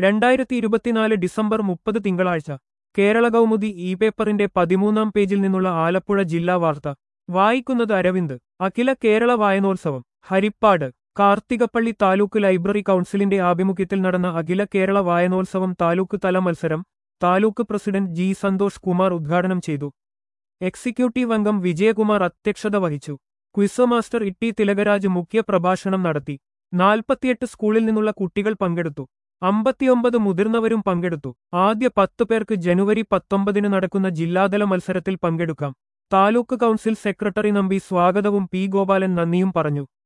രണ്ടായിരത്തി ഇരുപത്തിനാല് ഡിസംബർ മുപ്പത് തിങ്കളാഴ്ച കേരള കൗമുദി ഇ പേപ്പറിന്റെ പതിമൂന്നാം പേജിൽ നിന്നുള്ള ആലപ്പുഴ ജില്ലാ വാർത്ത വായിക്കുന്നത് അരവിന്ദ് അഖില കേരള വായനോത്സവം ഹരിപ്പാട് കാർത്തികപ്പള്ളി താലൂക്ക് ലൈബ്രറി കൗൺസിലിന്റെ ആഭിമുഖ്യത്തിൽ നടന്ന അഖില കേരള വായനോത്സവം താലൂക്ക് തല മത്സരം താലൂക്ക് പ്രസിഡന്റ് ജി സന്തോഷ് കുമാർ ഉദ്ഘാടനം ചെയ്തു എക്സിക്യൂട്ടീവ് അംഗം വിജയകുമാർ അധ്യക്ഷത വഹിച്ചു ക്വിസ് മാസ്റ്റർ ഇട്ടി തിലകരാജ് മുഖ്യ പ്രഭാഷണം നടത്തി നാൽപ്പത്തിയെട്ട് സ്കൂളിൽ നിന്നുള്ള കുട്ടികൾ പങ്കെടുത്തു അമ്പത്തിയൊമ്പത് മുതിർന്നവരും പങ്കെടുത്തു ആദ്യ പത്തു പേർക്ക് ജനുവരി പത്തൊമ്പതിന് നടക്കുന്ന ജില്ലാതല മത്സരത്തിൽ പങ്കെടുക്കാം താലൂക്ക് കൗൺസിൽ സെക്രട്ടറി നമ്പി സ്വാഗതവും പി ഗോപാലൻ നന്ദിയും പറഞ്ഞു